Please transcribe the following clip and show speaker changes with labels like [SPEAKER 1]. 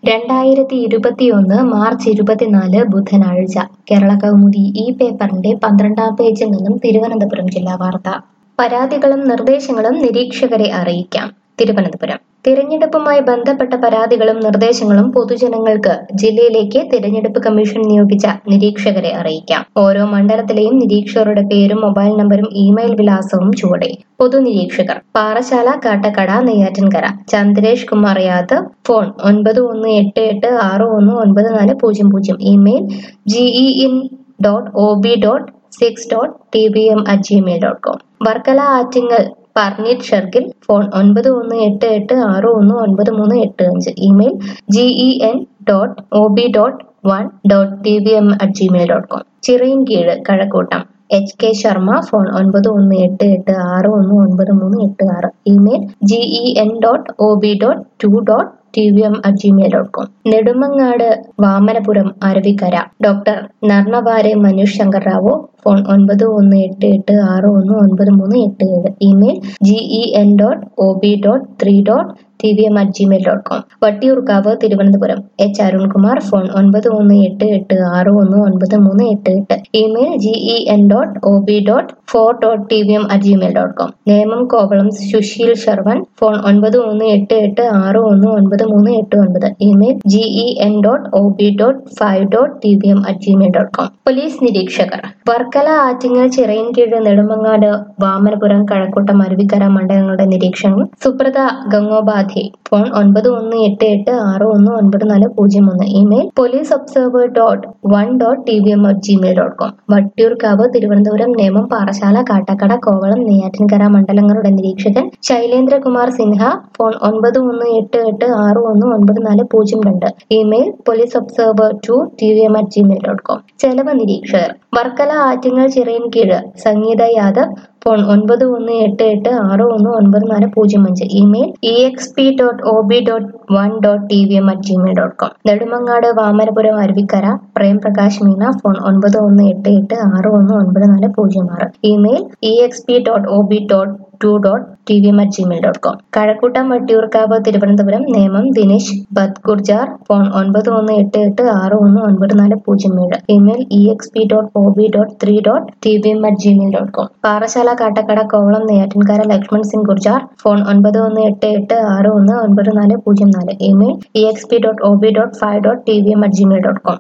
[SPEAKER 1] രണ്ടായിരത്തി ഇരുപത്തിയൊന്ന് മാർച്ച് ഇരുപത്തിനാല് ബുധനാഴ്ച കേരള കൗമുദി ഈ പേപ്പറിന്റെ പന്ത്രണ്ടാം പേജിൽ നിന്നും തിരുവനന്തപുരം ജില്ലാ വാർത്ത പരാതികളും നിർദ്ദേശങ്ങളും നിരീക്ഷകരെ അറിയിക്കാം തിരുവനന്തപുരം തിരഞ്ഞെടുപ്പുമായി ബന്ധപ്പെട്ട പരാതികളും നിർദ്ദേശങ്ങളും പൊതുജനങ്ങൾക്ക് ജില്ലയിലേക്ക് തിരഞ്ഞെടുപ്പ് കമ്മീഷൻ നിയോഗിച്ച നിരീക്ഷകരെ അറിയിക്കാം ഓരോ മണ്ഡലത്തിലെയും നിരീക്ഷകരുടെ പേരും മൊബൈൽ നമ്പറും ഇമെയിൽ വിലാസവും ചുവടെ പൊതുനിരീക്ഷകർ പാറശാല കാട്ടക്കട നെയ്യാറ്റിൻകര ചന്ദ്രേഷ് കുമാർ യാദവ് ഫോൺ ഒൻപത് ഒന്ന് എട്ട് എട്ട് ആറ് ഒന്ന് ഒൻപത് നാല് പൂജ്യം പൂജ്യം email G E in dot O B dot six dot T B M at Gmail dot com Varkala Attingal Parneet Shergill phone ഒൻപത് ഒന്ന് എട്ട് എട്ട് ആറ് ഒന്ന് ഒൻപത് മൂന്ന് എട്ട് അഞ്ച് email G E N dot O B dot one dot T V M at Gmail dot com Chirayinkeezhu Kazhakuttam H K Sharma phone ഒൻപത് ഒന്ന് എട്ട് എട്ട് ആറ് ഒന്ന് ഒൻപത് മൂന്ന് എട്ട് ആറ് email G E N dot O B dot two dot T V M at Gmail dot com Nedumangad Vamanapuram Aruvikkara doctor Narnaware Manish Shankar Rao phone ഒൻപത് ഒന്ന് എട്ട് എട്ട് ആറ് ഒന്ന് ഒൻപത് മൂന്ന് എട്ട് ഏഴ് email G E N dot O B dot three dot T V M at Gmail dot com Vattiyoorkavu Thiruvananthapuram H Arunkumar phone ഒൻപത് ഒന്ന് എട്ട് എട്ട് ആറ് ഒന്ന് ഒൻപത് മൂന്ന് എട്ട് എട്ട് email G E N dot O B dot four dot T V M at Gmail dot com Nemom Kovalam Sushil Sharvan phone ഒൻപത് ഒന്ന് എട്ട് എട്ട് ആറ് ഒന്ന് ഒൻപത് മൂന്ന് എട്ട് ഒൻപത് email G E N dot O B dot five dot T V M at Gmail dot com police നിരീക്ഷകർ വർക്കല ആറ്റിങ്ങൽ ചിറയൻകീഴ് നെടുമങ്ങാട് വാമനപുരം കഴക്കൂട്ടം അരുവിക്കര മണ്ഡലങ്ങളുടെ നിരീക്ഷണം സുബ്രത ഗംഗോപാധ്യായ് ഫോൺ ഒൻപത് ഒന്ന് എട്ട് എട്ട് ആറ് ഒന്ന് ഒൻപത് നാല് പൂജ്യം ഒന്ന് email police observer dot one dot T V M at Gmail dot com Vattiyoorkavu Thiruvananthapuram Nemom Parassala Kattakkada Kovalam Neyyattinkara മണ്ഡലങ്ങളുടെ നിരീക്ഷകൻ ശൈലേന്ദ്രകുമാർ സിൻഹ ഫോൺ ഒൻപത് ഒന്ന് എട്ട് എട്ട് ആറ് ഒന്ന് ഒൻപത് നാല് പൂജ്യം രണ്ട് email police observer two T V M at Gmail dot com ചെലവ് നിരീക്ഷകർ വർക്കല ആറ്റിങ്ങൽ ചിറയൻകീഴ് സംഗീത യാദവ് ഫോൺ ഒൻപത് ഒന്ന് എട്ട് എട്ട് ആറ് ഒന്ന് ഒൻപത് നാല് പൂജ്യം അഞ്ച് email E X P dot O B dot one dot T V M at Gmail dot com Nedumangad Vamanapuram Aruvikkara Prem Prakash Meena phone ഒൻപത് ഒന്ന് എട്ട് എട്ട് ആറ് ഒന്ന് ഒൻപത് നാല് പൂജ്യം ആറ് email E X P dot O B dot two dot T V M at Gmail dot com Kazhakkoottam Vattiyoorkavu Thiruvananthapuram Nemom Dinesh Bathgurjar phone ഒൻപത് ഒന്ന് എട്ട് എട്ട് ആറ് ഒന്ന് ഒൻപത് നാല് പൂജ്യം ഏഴ് email E X P dot O B dot three dot T V M at Gmail dot com Parassala Kattakkada Kovalam Neyyattinkara Lakshman Singh Gurjar phone ഒൻപത് ഒന്ന് എട്ട് എട്ട് ആറ് ഒന്ന് ഒൻപത് നാല് പൂജ്യം നാല് email E X P dot O B dot five dot T V M at Gmail dot com